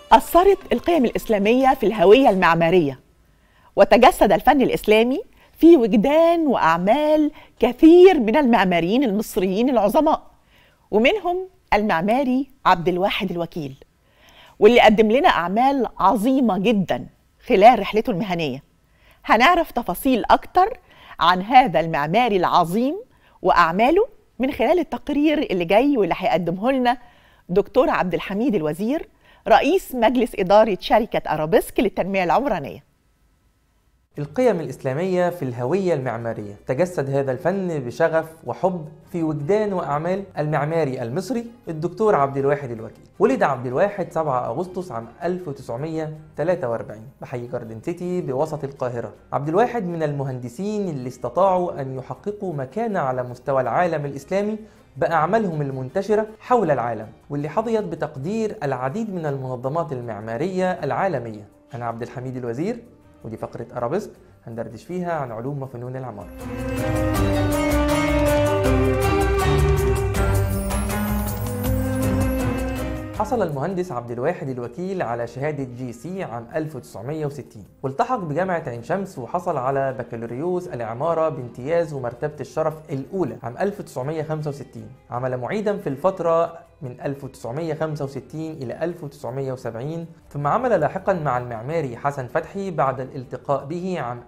أثرت القيم الإسلامية في الهوية المعمارية وتجسد الفن الإسلامي في وجدان وأعمال كثير من المعماريين المصريين العظماء ومنهم المعماري عبد الواحد الوكيل واللي قدم لنا أعمال عظيمة جدا خلال رحلته المهنية هنعرف تفاصيل أكتر عن هذا المعماري العظيم وأعماله من خلال التقرير اللي جاي واللي هيقدمه لنا دكتور عبد الحميد الوزير رئيس مجلس إدارة شركة أرابيسك للتنمية العمرانية القيم الإسلامية في الهوية المعمارية تجسد هذا الفن بشغف وحب في وجدان وأعمال المعماري المصري الدكتور عبد الواحد الوكيل ولد عبد الواحد 7 أغسطس عام 1943 بحي جاردن سيتي بوسط القاهرة عبد الواحد من المهندسين اللي استطاعوا أن يحققوا مكانة على مستوى العالم الإسلامي بأعمالهم المنتشرة حول العالم واللي حظيت بتقدير العديد من المنظمات المعمارية العالمية أنا عبد الحميد الوزير ودي فقرة أرابيسك هندردش فيها عن علوم وفنون العمارة حصل المهندس عبد الواحد الوكيل على شهادة جي سي عام 1960 والتحق بجامعة عين شمس وحصل على بكالوريوس العمارة بامتياز ومرتبة الشرف الأولى عام 1965 عمل معيدا في الفترة من 1965 إلى 1970 ثم عمل لاحقا مع المعماري حسن فتحي بعد الالتقاء به عام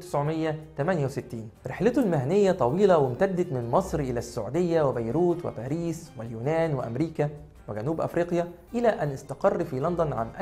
1968 رحلته المهنية طويلة وامتدت من مصر إلى السعودية وبيروت وباريس واليونان وأمريكا وجنوب أفريقيا إلى أن استقر في لندن عام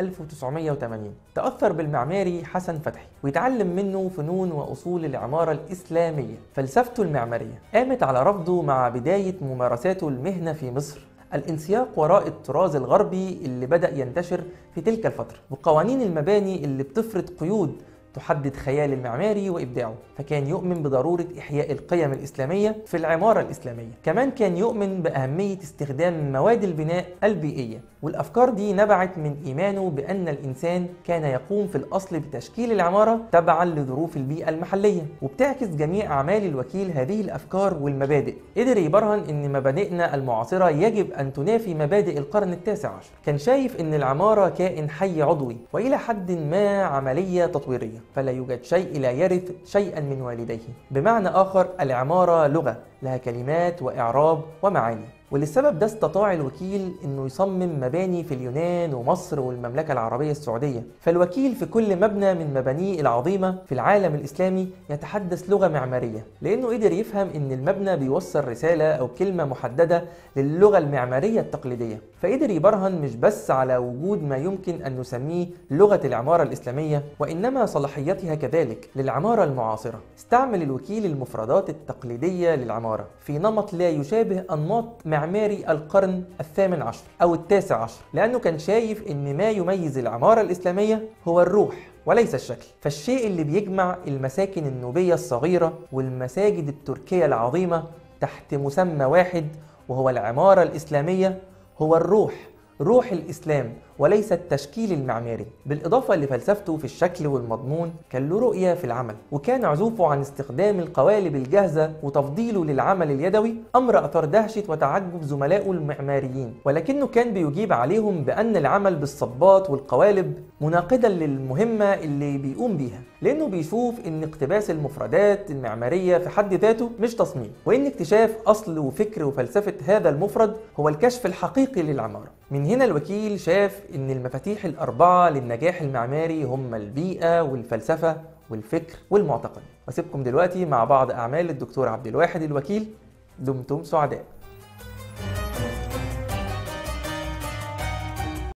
1980 تأثر بالمعماري حسن فتحي ويتعلم منه فنون وأصول العمارة الإسلامية فلسفته المعمارية قامت على رفضه مع بداية ممارساته المهنة في مصر الانسياق وراء الطراز الغربي اللي بدأ ينتشر في تلك الفترة وقوانين المباني اللي بتفرض قيود تحدد خيال المعماري وإبداعه فكان يؤمن بضرورة إحياء القيم الإسلامية في العمارة الإسلامية كمان كان يؤمن بأهمية استخدام مواد البناء البيئية والأفكار دي نبعت من إيمانه بأن الإنسان كان يقوم في الأصل بتشكيل العمارة تبعا لظروف البيئة المحلية وبتعكس جميع أعمال الوكيل هذه الأفكار والمبادئ قدر يبرهن أن مبادئنا المعاصرة يجب أن تنافي مبادئ القرن التاسع عشر كان شايف أن العمارة كائن حي عضوي وإلى حد ما عملية تطويرية فلا يوجد شيء لا يرث شيئا من والديه بمعنى آخر العمارة لغة لها كلمات وإعراب ومعاني وللسبب ده استطاع الوكيل انه يصمم مباني في اليونان ومصر والمملكه العربيه السعوديه فالوكيل في كل مبنى من مبانيه العظيمه في العالم الاسلامي يتحدث لغه معماريه لانه قدر يفهم ان المبنى بيوصل رساله او كلمه محدده للغه المعماريه التقليديه فقدر يبرهن مش بس على وجود ما يمكن ان نسميه لغه العماره الاسلاميه وانما صلاحيتها كذلك للعماره المعاصره استعمل الوكيل المفردات التقليديه للعماره في نمط لا يشابه انماط معماري القرن الثامن عشر أو التاسع عشر لأنه كان شايف أن ما يميز العمارة الإسلامية هو الروح وليس الشكل فالشيء اللي بيجمع المساكن النوبية الصغيرة والمساجد التركية العظيمة تحت مسمى واحد وهو العمارة الإسلامية هو الروح روح الإسلام وليس التشكيل المعماري بالإضافة لفلسفته في الشكل والمضمون كان له رؤية في العمل وكان عزوفه عن استخدام القوالب الجاهزة وتفضيله للعمل اليدوي أمر أثار دهشة وتعجب زملائه المعماريين ولكنه كان بيجيب عليهم بأن العمل بالصبات والقوالب مناقضا للمهمة اللي بيقوم بيها لأنه بيشوف إن اقتباس المفردات المعمارية في حد ذاته مش تصميم وإن اكتشاف أصل وفكر وفلسفة هذا المفرد هو الكشف الحقيقي للعمارة من هنا الوكيل شاف إن المفاتيح الأربعة للنجاح المعماري هم البيئة والفلسفة والفكر والمعتقد واسيبكم دلوقتي مع بعض أعمال الدكتور عبد الواحد الوكيل دمتم سعداء